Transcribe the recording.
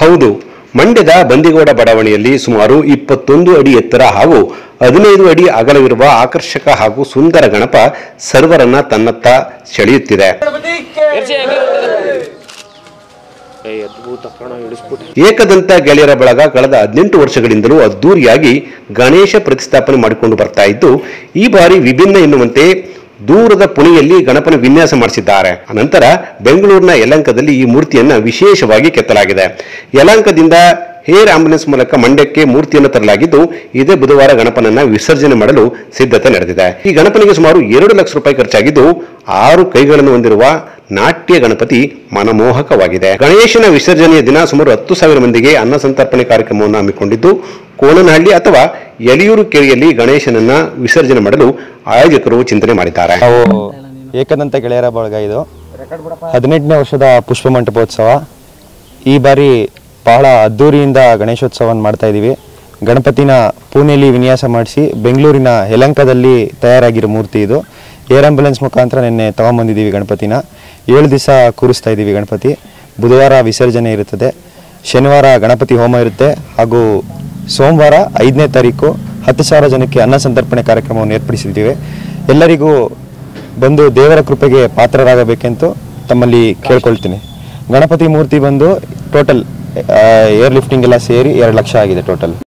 ಹೌದು ಮಂಡ್ಯದ ಬಂದಿಗೌಡ ಬಡಾವಣೆಯಲ್ಲಿ ಸುಮಾರು ಇಪ್ಪತ್ತೊಂದು ಅಡಿ ಎತ್ತರ ಹಾಗೂ ಹದಿನೈದು ಅಡಿ ಅಗಲವಿರುವ ಆಕರ್ಷಕ ಹಾಗೂ ಸುಂದರ ಗಣಪ ಸರ್ವರನ್ನ ತನ್ನತ್ತ ಸೆಳೆಯುತ್ತಿದೆ ಏಕದಂತ ಗೆಳೆಯರ ಬಳಗ ಕಳೆದ ಹದಿನೆಂಟು ವರ್ಷಗಳಿಂದಲೂ ಅದ್ದೂರಿಯಾಗಿ ಗಣೇಶ ಪ್ರತಿಷ್ಠಾಪನೆ ಮಾಡಿಕೊಂಡು ಬರ್ತಾ ಇದ್ದು ಈ ಬಾರಿ ವಿಭಿನ್ನ ಎನ್ನುವಂತೆ ದೂರದ ಪುಣೆಯಲ್ಲಿ ಗಣಪನ ವಿನ್ಯಾಸ ಮಾಡಿಸಿದ್ದಾರೆ ಅನಂತರ ಬೆಂಗಳೂರಿನ ಯಲಂಕದಲ್ಲಿ ಈ ಮೂರ್ತಿಯನ್ನ ವಿಶೇಷವಾಗಿ ಕೆತ್ತಲಾಗಿದೆ ಯಲಂಕದಿಂದ ಏರ್ ಆಂಬುಲೆನ್ಸ್ ಮೂಲಕ ಮಂಡ್ಯಕ್ಕೆ ಮೂರ್ತಿಯನ್ನು ತರಲಾಗಿದ್ದು ಇದೇ ಬುಧವಾರ ಗಣಪನನ್ನ ವಿಸರ್ಜನೆ ಮಾಡಲು ಸಿದ್ಧತೆ ನಡೆದಿದೆ ಈ ಗಣಪನಿಗೆ ಸುಮಾರು ಎರಡು ಲಕ್ಷ ರೂಪಾಯಿ ಖರ್ಚಾಗಿದ್ದು ಆರು ಕೈಗಳನ್ನು ಹೊಂದಿರುವ ನಾಟ್ಯ ಗಣಪತಿ ಮನಮೋಹಕವಾಗಿದೆ ಗಣೇಶನ ವಿಸರ್ಜನೆಯ ದಿನ ಸುಮಾರು ಹತ್ತು ಸಾವಿರ ಮಂದಿಗೆ ಅನ್ನ ಸಂತರ್ಪಣೆ ಕಾರ್ಯಕ್ರಮವನ್ನು ಹಮ್ಮಿಕೊಂಡಿದ್ದು ಕೋಣನಹಳ್ಳಿ ಅಥವಾ ಯಲಿಯೂರು ಕೆರೆಯಲ್ಲಿ ಗಣೇಶನನ್ನ ವಿಸರ್ಜನೆ ಮಾಡಲು ಆಯೋಜಕರು ಚಿಂತನೆ ಮಾಡಿದ್ದಾರೆ ನಾವು ಏಕದಂತ ಗೆಳೆಯರ ಬಳಗ ಇದು ಹದಿನೆಂಟನೇ ವರ್ಷದ ಪುಷ್ಪ ಮಂಟಪೋತ್ಸವ ಈ ಬಾರಿ ಬಹಳ ಅದ್ಧೂರಿಯಿಂದ ಗಣೇಶೋತ್ಸವವನ್ನು ಮಾಡ್ತಾ ಇದ್ದೀವಿ ಗಣಪತಿನ ಪುಣೆಯಲ್ಲಿ ವಿನ್ಯಾಸ ಮಾಡಿಸಿ ಬೆಂಗಳೂರಿನ ಯಲಂಕದಲ್ಲಿ ತಯಾರಾಗಿರೋ ಮೂರ್ತಿ ಇದು ಏರ್ ಆಂಬುಲೆನ್ಸ್ ಮುಖಾಂತರ ನಿನ್ನೆ ತಗೊಂಬಂದಿದ್ದೀವಿ ಗಣಪತಿನ ಏಳು ದಿವಸ ಕೂರಿಸ್ತಾ ಇದ್ದೀವಿ ಗಣಪತಿ ಬುಧವಾರ ವಿಸರ್ಜನೆ ಇರುತ್ತದೆ ಶನಿವಾರ ಗಣಪತಿ ಹೋಮ ಇರುತ್ತೆ ಹಾಗೂ ಸೋಮವಾರ ಐದನೇ ತಾರೀಕು ಹತ್ತು ಸಾವಿರ ಜನಕ್ಕೆ ಅನ್ನ ಸಂತರ್ಪಣೆ ಕಾರ್ಯಕ್ರಮವನ್ನು ಏರ್ಪಡಿಸಿದ್ದೀವಿ ಎಲ್ಲರಿಗೂ ಬಂದು ದೇವರ ಕೃಪೆಗೆ ಪಾತ್ರರಾಗಬೇಕೆಂದು ತಮ್ಮಲ್ಲಿ ಕೇಳ್ಕೊಳ್ತೀನಿ ಗಣಪತಿ ಮೂರ್ತಿ ಬಂದು ಟೋಟಲ್ ಏರ್ ಲಿಫ್ಟಿಂಗ್ ಎಲ್ಲ ಸೇರಿ ಎರಡು ಲಕ್ಷ ಆಗಿದೆ ಟೋಟಲ್